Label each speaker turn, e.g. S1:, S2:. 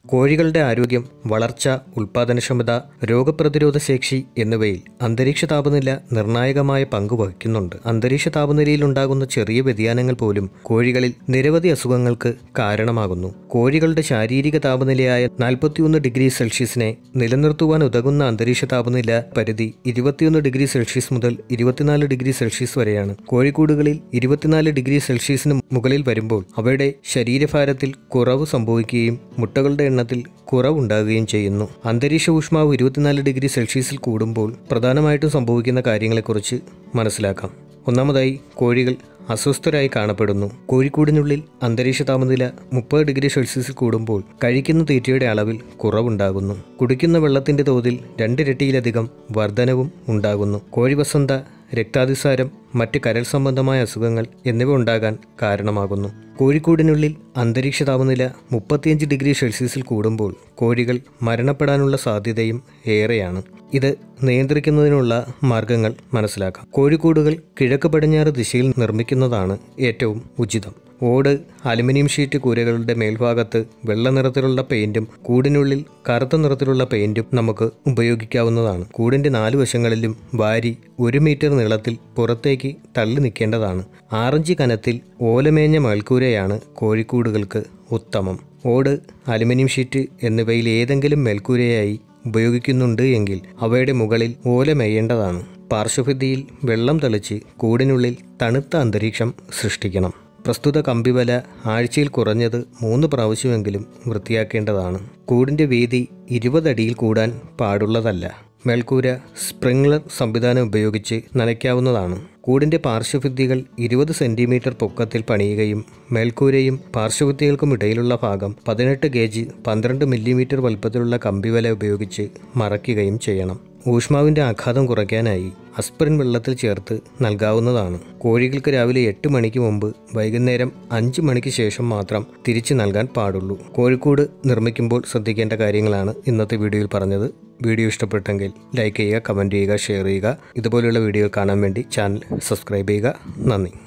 S1: കോഴികളുടെ ആരോഗ്യം വളർച്ച ഉൽപാദനക്ഷമത രോഗപ്രതിരോധ ശേഷി എന്നിവയിൽ അന്തരീക്ഷ താപനില നിർണായകമായ പങ്ക് വഹിക്കുന്നുണ്ട് അന്തരീക്ഷ താപനിലയിൽ ഉണ്ടാകുന്ന ചെറിയ വ്യതിയാനങ്ങൾ പോലും കോഴികളിൽ നിരവധി അസുഖങ്ങൾക്ക് കാരണമാകുന്നു കോഴികളുടെ ശാരീരിക താപനിലയായ നാൽപ്പത്തിയൊന്ന് ഡിഗ്രി സെൽഷ്യസിനെ നിലനിർത്തുവാൻ ഉതകുന്ന അന്തരീക്ഷ താപനില പരിധി ഇരുപത്തിയൊന്ന് ഡിഗ്രി സെൽഷ്യസ് മുതൽ ഇരുപത്തിനാല് ഡിഗ്രി സെൽഷ്യസ് വരെയാണ് കോഴിക്കൂടുകളിൽ ഇരുപത്തിനാല് ഡിഗ്രി സെൽഷ്യസിന് മുകളിൽ വരുമ്പോൾ അവയുടെ ശരീരഭാരത്തിൽ കുറവ് സംഭവിക്കുകയും മുട്ടകളുടെ എണ്ണത്തിൽ കുറവുണ്ടാകുകയും ചെയ്യുന്നു അന്തരീക്ഷ ഊഷ്മാവ് ഇരുപത്തിനാല് ഡിഗ്രി സെൽഷ്യസിൽ കൂടുമ്പോൾ പ്രധാനമായിട്ടും സംഭവിക്കുന്ന കാര്യങ്ങളെക്കുറിച്ച് മനസ്സിലാക്കാം ഒന്നാമതായി കോഴികൾ അസ്വസ്ഥരായി കാണപ്പെടുന്നു കോഴിക്കൂടിനുള്ളിൽ അന്തരീക്ഷ താപനില മുപ്പത് ഡിഗ്രി സെൽഷ്യസിൽ കൂടുമ്പോൾ കഴിക്കുന്ന തീറ്റയുടെ അളവിൽ കുറവുണ്ടാകുന്നു കുടിക്കുന്ന വെള്ളത്തിന്റെ തോതിൽ രണ്ടിരട്ടിയിലധികം വർധനവും ഉണ്ടാകുന്നു കോഴിവസന്ത രക്താതിസാരം മറ്റ് കരൾ സംബന്ധമായ അസുഖങ്ങൾ എന്നിവ ഉണ്ടാകാൻ കാരണമാകുന്നു കോഴിക്കൂടിനുള്ളിൽ അന്തരീക്ഷ താപനില മുപ്പത്തിയഞ്ച് ഡിഗ്രി സെൽഷ്യസിൽ കൂടുമ്പോൾ കോഴികൾ മരണപ്പെടാനുള്ള സാധ്യതയും ഏറെയാണ് ഇത് നിയന്ത്രിക്കുന്നതിനുള്ള മാർഗങ്ങൾ മനസ്സിലാക്കാം കോഴിക്കൂടുകൾ കിഴക്ക് പടിഞ്ഞാറ് ദിശയിൽ നിർമ്മിക്കുന്നതാണ് ഏറ്റവും ഉചിതം ഓട് അലുമിനിയം ഷീറ്റ് കൂരകളുടെ മേൽഭാഗത്ത് വെള്ള നിറത്തിലുള്ള പെയിന്റും കൂടിനുള്ളിൽ കറുത്ത നിറത്തിലുള്ള പെയിന്റും നമുക്ക് ഉപയോഗിക്കാവുന്നതാണ് കൂടിന്റെ നാല് വശങ്ങളിലും വാരി ഒരു മീറ്റർ നീളത്തിൽ പുറത്തേക്ക് തള്ളി നിൽക്കേണ്ടതാണ് ആറഞ്ച് കനത്തിൽ ഓലമേഞ്ഞ മേൽക്കൂരയാണ് കോഴിക്കൂടുകൾക്ക് ഉത്തമം ഓട് അലുമിനിയം ഷീറ്റ് എന്നിവയിൽ ഏതെങ്കിലും മേൽക്കൂരയായി ഉപയോഗിക്കുന്നുണ്ട് എങ്കിൽ അവയുടെ മുകളിൽ ഓല മേയേണ്ടതാണ് പാർശ്വഭിത്തിയിൽ വെള്ളം തെളിച്ച് കൂടിനുള്ളിൽ തണുത്ത അന്തരീക്ഷം സൃഷ്ടിക്കണം പ്രസ്തുത കമ്പിവല ആഴ്ചയിൽ കുറഞ്ഞത് മൂന്ന് പ്രാവശ്യമെങ്കിലും വൃത്തിയാക്കേണ്ടതാണ് കൂടിൻ്റെ വീതി ഇരുപതടിയിൽ കൂടാൻ പാടുള്ളതല്ല മേൽക്കൂര സ്പ്രിംഗ്ലർ സംവിധാനം ഉപയോഗിച്ച് നനയ്ക്കാവുന്നതാണ് കൂടിൻ്റെ പാർശ്വഭിത്തികൾ ഇരുപത് സെൻറ്റിമീറ്റർ പൊക്കത്തിൽ പണിയുകയും മേൽക്കൂരയും പാർശ്വഭിത്തികൾക്കും ഇടയിലുള്ള ഭാഗം പതിനെട്ട് ഗേജ് പന്ത്രണ്ട് മില്ലിമീറ്റർ വലുപ്പത്തിലുള്ള കമ്പിവല ഉപയോഗിച്ച് മറയ്ക്കുകയും ചെയ്യണം ഊഷ്മാവിൻ്റെ ആഘാതം കുറയ്ക്കാനായി അസ്പ്രിൻ വെള്ളത്തിൽ ചേർത്ത് നൽകാവുന്നതാണ് കോഴികൾക്ക് രാവിലെ എട്ട് മണിക്ക് മുമ്പ് വൈകുന്നേരം അഞ്ച് മണിക്ക് ശേഷം മാത്രം തിരിച്ചു നൽകാൻ പാടുള്ളൂ കോഴിക്കോട് നിർമ്മിക്കുമ്പോൾ ശ്രദ്ധിക്കേണ്ട കാര്യങ്ങളാണ് ഇന്നത്തെ വീഡിയോയിൽ പറഞ്ഞത് വീഡിയോ ഇഷ്ടപ്പെട്ടെങ്കിൽ ലൈക്ക് ചെയ്യുക കമൻറ്റ് ചെയ്യുക ഷെയർ ചെയ്യുക ഇതുപോലെയുള്ള വീഡിയോ കാണാൻ വേണ്ടി ചാനൽ സബ്സ്ക്രൈബ് ചെയ്യുക നന്ദി